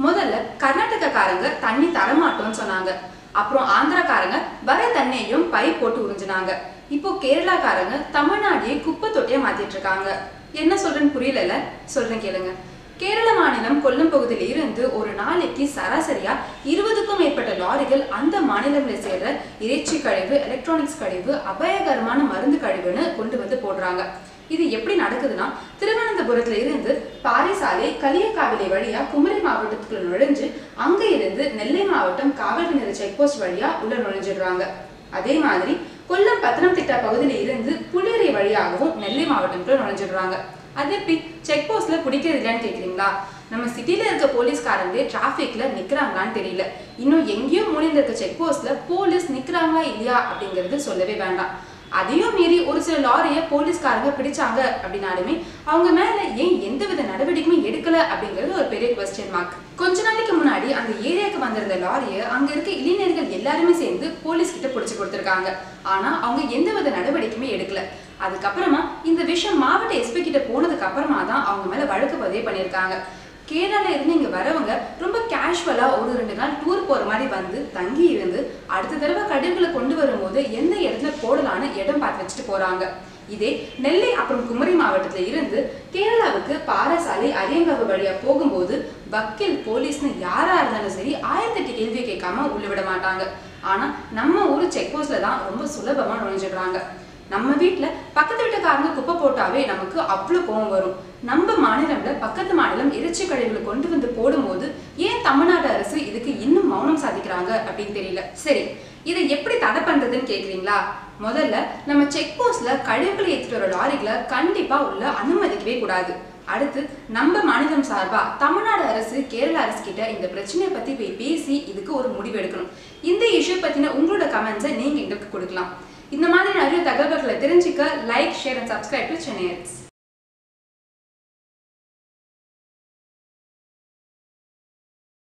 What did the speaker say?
முதல்ல கர்நாடகக்காரங்க தண்ணி தரமாட்டோம்னு சொன்னாங்க அப்புறம் ஆந்திராக்காரங்க வர தண்ணியையும் பை போட்டு உறிஞ்சினாங்க இப்போ கேரளாக்காரங்க தமிழ்நாட்டையே குப்பை தொட்டியா மாத்திட்டு இருக்காங்க என்ன சொல்றேன்னு புரியலல சொல்றேன் கேளுங்க கேரள மாநிலம் கொல்லம் பகுதியில் இருந்து ஒரு நாளைக்கு சராசரியா இருபதுக்கும் மேற்பட்ட லாரிகள் அந்த மாநிலம்ல சேர்ற இறைச்சி கழிவு எலக்ட்ரானிக்ஸ் கழிவு அபாயகரமான மருந்து கழிவுன்னு கொண்டு வந்து போடுறாங்க இது எப்படி நடக்குதுன்னா திருவனந்தபுரத்துல இருந்து பாரிசாலை களியக்காவிலை வழியா குமரி மாவட்டத்துக்குள்ள நுழைஞ்சு அங்க இருந்து நெல்லை மாவட்டம் காவல்நிலைய செக் போஸ்ட் வழியா உள்ள நுழைஞ்சிடுறாங்க அதே மாதிரி கொல்லம் பத்தனம்திட்டா பகுதியில இருந்து புளியரை வழியாகவும் நெல்லை மாவட்டத்துக்குள்ள நுழைஞ்சிடுறாங்க அது எப்படி செக் போஸ்ட்ல பிடிக்கிறது இல்லைன்னு கேக்குறீங்களா நம்ம சிட்டில இருக்க போலீஸ்காரங்களே டிராஃபிக்ல நிக்கிறாங்களான்னு தெரியல இன்னும் எங்கேயோ மூலையில இருக்க செக் போஸ்ட்ல போலீஸ் நிக்கிறாங்களா இல்லையா அப்படிங்கிறது சொல்லவே வேண்டாம் அதையும் மீறி ஒரு சில லாரியை போலீஸ்காரங்க பிடிச்சாங்க அப்படின்னாலுமே அவங்க மேல ஏன் எந்தவித நடவடிக்கையுமே எடுக்கல அப்படிங்கிறது ஒரு பெரிய கொஸ்டின் மார்க் கொஞ்ச நாளைக்கு முன்னாடி அந்த ஏரியாவுக்கு வந்திருந்த லாரியை அங்க இருக்க இளைஞர்கள் எல்லாருமே சேர்ந்து போலீஸ் கிட்ட பிடிச்சு கொடுத்துருக்காங்க ஆனா அவங்க எந்தவித நடவடிக்கையுமே எடுக்கல அதுக்கப்புறமா இந்த விஷயம் மாவட்ட எஸ்பி கிட்ட போனதுக்கு அப்புறமா தான் அவங்க மேல வழக்கு பதிவு பண்ணியிருக்காங்க கேரளால இருந்து இங்க வரவங்க ரொம்ப கேஷுவலா ஒரு ரெண்டு நாள் டூர் போற மாதிரி வந்து தங்கி இருந்து அடுத்த தடவை கழிவுகளை கொண்டு வரும்போது எந்த இடத்துல போடலான்னு இடம் பார்த்து வச்சுட்டு போறாங்க இதே நெல்லை அப்புறம் குமரி மாவட்டத்துல இருந்து கேரளாவுக்கு பாரசாலை அரியங்காவு வழியா போகும்போது வக்கீல் போலீஸ்னு யாரா இருந்தாலும் சரி ஆயிரத்தெட்டு கேள்வி கேட்காம உள்ள விட மாட்டாங்க ஆனா நம்ம ஊர் செக் போஸ்ட்ல தான் ரொம்ப சுலபமா நுழைஞ்சிடுறாங்க நம்ம வீட்ல பக்கத்து வீட்டுக்காரங்க குப்பை போட்டாவே நமக்கு அவ்வளோ கோவம் வரும் நம்ம மாநிலம்ல பக்கத்து மாநிலம் இறைச்சி கழிவுகளை கொண்டு வந்து போடும்போது ஏன் தமிழ்நாடு அரசு இதுக்கு இன்னும் மௌனம் சாதிக்கிறாங்க அப்படின்னு தெரியல சரி இதை எப்படி தடை பண்றதுன்னு கேக்குறீங்களா முதல்ல நம்ம செக் போஸ்ட்ல கழிவுகளை ஏற்றிட்டு வர லாரிகளை கண்டிப்பா உள்ள அனுமதிக்கவே கூடாது அடுத்து நம்ம மாநிலம் சார்பா தமிழ்நாடு அரசு கேரள அரசு கிட்ட இந்த பிரச்சனையை பத்தி போய் பேசி இதுக்கு ஒரு முடிவு எடுக்கணும் இந்த இஷ்யூ பத்தின உங்களோட கமெண்ட்ஸை நீங்க எங்களுக்கு கொடுக்கலாம் இந்த மாதிரி நிறைய தகவல்களை தெரிஞ்சுக்க like share and subscribe to Chennai